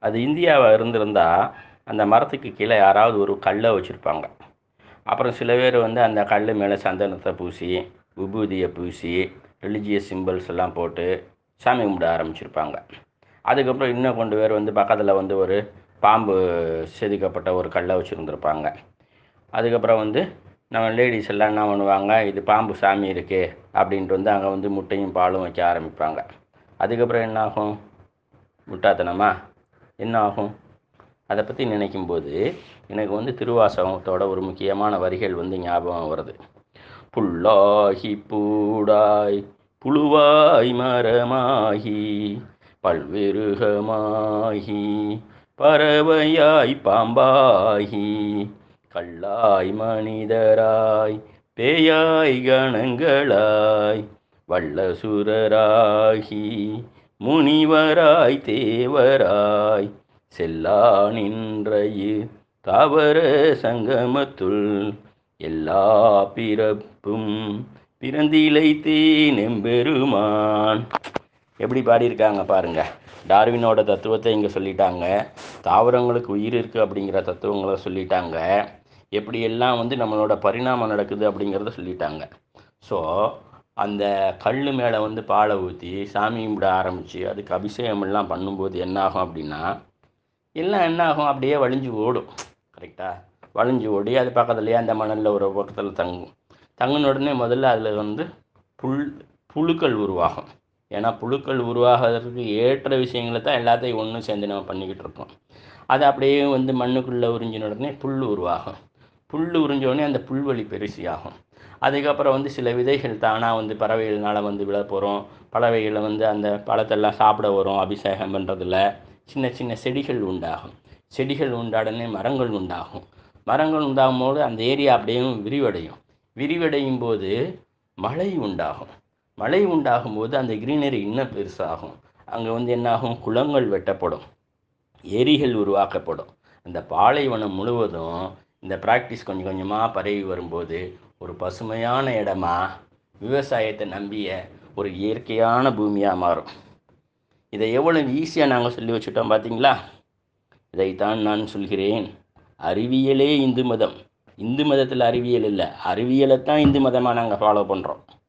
அது இந்தியாவாக இருந்திருந்தா அந்த மரத்துக்கு கீழே யாராவது ஒரு கல்லை வச்சுருப்பாங்க அப்புறம் சில பேர் வந்து அந்த கல் மேலே சந்தனத்தை பூசி விபூதியை பூசி ரிலிஜியஸ் சிம்பிள்ஸ் எல்லாம் போட்டு சாமி கும்பிட ஆரம்பிச்சிருப்பாங்க அதுக்கப்புறம் இன்னும் கொண்டு பேர் வந்து பக்கத்தில் வந்து ஒரு பாம்பு செதுக்கப்பட்ட ஒரு கல்லை வச்சுருந்துருப்பாங்க அதுக்கப்புறம் வந்து நம்ம லேடிஸ் எல்லாம் என்ன பண்ணுவாங்க இது பாம்பு சாமி இருக்கே அப்படின்ட்டு வந்து அங்கே வந்து முட்டையும் பாலும் வைக்க ஆரம்பிப்பாங்க அதுக்கப்புறம் என்ன ஆகும் முட்டாத்தனமா என்ன ஆகும் அதை பற்றி நினைக்கும்போது எனக்கு வந்து திருவாசகத்தோட ஒரு முக்கியமான வரிகள் வந்து ஞாபகம் வருது புல்லாகி பூடாய் புழுவாய் மரமாகி பல்விருகமாகி பறவையாய் பாம்பாகி கல்லாய் மனிதராய் பேயாய் கணங்களாய் வல்லசுரராகி முனிவராய் தேவராய் செல்லா நின்றையு தாவர சங்கமத்துள் எல்லா பிறப்பும் பிறந்திலைத்தேன் எம்பெருமான் எப்படி பாடியிருக்காங்க பாருங்க டார்வினோட தத்துவத்தை இங்கே சொல்லிட்டாங்க தாவரங்களுக்கு உயிர் இருக்குது அப்படிங்கிற தத்துவங்களை சொல்லிட்டாங்க எப்படியெல்லாம் வந்து நம்மளோட பரிணாமம் நடக்குது அப்படிங்கிறத சொல்லிட்டாங்க ஸோ அந்த கல் மேலே வந்து பாலை ஊற்றி சாமி கும்பிட ஆரம்பித்து அதுக்கு அபிஷேகம் எல்லாம் பண்ணும்போது என்ன ஆகும் அப்படின்னா எல்லாம் என்ன ஆகும் அப்படியே வழிஞ்சு ஓடும் கரெக்டாக வழிஞ்சு ஓடி அது பக்கத்துலேயே அந்த மணலில் ஒரு பக்கத்தில் தங்கும் தங்கின உடனே முதல்ல அதில் வந்து புல் புழுக்கள் உருவாகும் ஏன்னா புழுக்கள் உருவாகிறதுக்கு ஏற்ற விஷயங்களை தான் எல்லாத்தையும் ஒன்று சேர்ந்து நம்ம பண்ணிக்கிட்டு இருக்கோம் அது அப்படியே வந்து மண்ணுக்குள்ளே உறிஞ்சின உடனே புல் உருவாகும் புல் உறிஞ்ச உடனே அந்த புல்வெளி பெருசியாகும் அதுக்கப்புறம் வந்து சில விதைகள் தானாக வந்து பறவைகள்னால வந்து விழ போகிறோம் பறவைகளை வந்து அந்த பழத்தெல்லாம் சாப்பிட வரும் அபிஷேகம் பண்ணுறதுல சின்ன சின்ன செடிகள் உண்டாகும் செடிகள் உண்டாடனே மரங்கள் உண்டாகும் மரங்கள் உண்டாகும் போது அந்த ஏரியா அப்படியே விரிவடையும் விரிவடையும் போது மழை உண்டாகும் மழை உண்டாகும் போது அந்த கிரீனரி இன்னும் பெருசாகும் அங்கே வந்து என்னாகும் குளங்கள் வெட்டப்படும் ஏரிகள் உருவாக்கப்படும் அந்த பாலைவனம் முழுவதும் இந்த ப்ராக்டிஸ் கொஞ்சம் கொஞ்சமாக பரவி வரும்போது ஒரு பசுமையான இடமா விவசாயத்தை நம்பிய ஒரு இயற்கையான பூமியாக மாறும் இதை எவ்வளவு ஈஸியாக நாங்கள் சொல்லி வச்சுட்டோம் பார்த்தீங்களா இதைத்தான் நான் சொல்கிறேன் அறிவியலே இந்து மதம் இந்து மதத்தில் அறிவியல் இல்லை அறிவியலை தான் இந்து மதமாக நாங்கள் ஃபாலோ பண்ணுறோம்